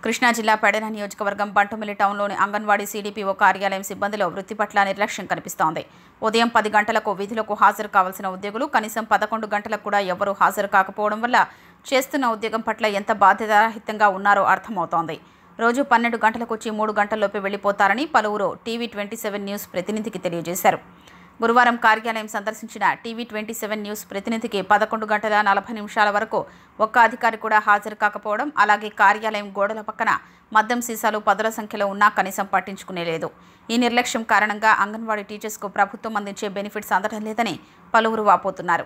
కృష్ణా జిల్లా పెడన నియోజకవర్గం బంటుమిల్లి టౌన్లోని అంగన్వాడీ సీడీపీఓ కార్యాలయం సిబ్బందిలో వృత్తి పట్ల నిర్లక్ష్యం కనిపిస్తోంది ఉదయం పది గంటలకు విధులకు హాజరు కావాల్సిన ఉద్యోగులు కనీసం పదకొండు గంటలకు కూడా ఎవరూ హాజరు కాకపోవడం వల్ల చేస్తున్న ఉద్యోగం పట్ల ఎంత బాధ్యతారహితంగా ఉన్నారో అర్థమవుతోంది రోజు పన్నెండు గంటలకు వచ్చి మూడు గంటల్లోపే వెళ్లిపోతారని పలువురు టీవీ ట్వంటీ సెవెన్ న్యూస్ ప్రతినిధికి తెలియజేశారు గురువారం కార్యాలయం సందర్శించిన టీవీ ట్వంటీ సెవెన్ న్యూస్ ప్రతినిధికి పదకొండు గంటల నలభై నిమిషాల వరకు ఒక్క అధికారి కూడా హాజరు కాకపోవడం అలాగే కార్యాలయం గోడల పక్కన మద్యం సీసాలు పదుల సంఖ్యలో ఉన్నా కనీసం పట్టించుకునే లేదు ఈ నిర్లక్ష్యం కారణంగా అంగన్వాడీ టీచర్స్కు ప్రభుత్వం అందించే బెనిఫిట్స్ అందడం లేదని పలువురు వాపోతున్నారు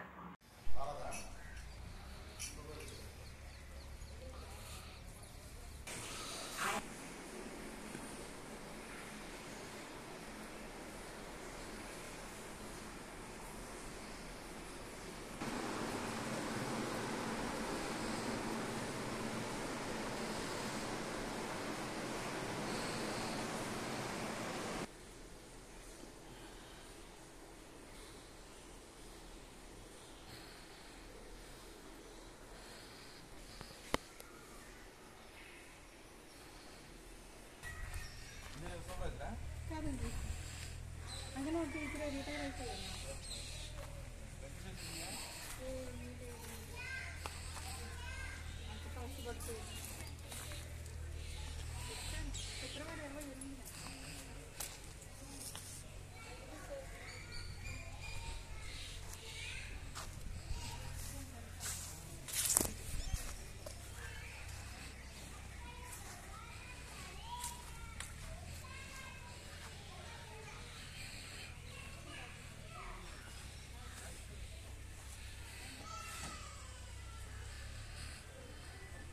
కాదండి అంగన్వాడీ టీచర్ రిటైర్ అయిపోయాను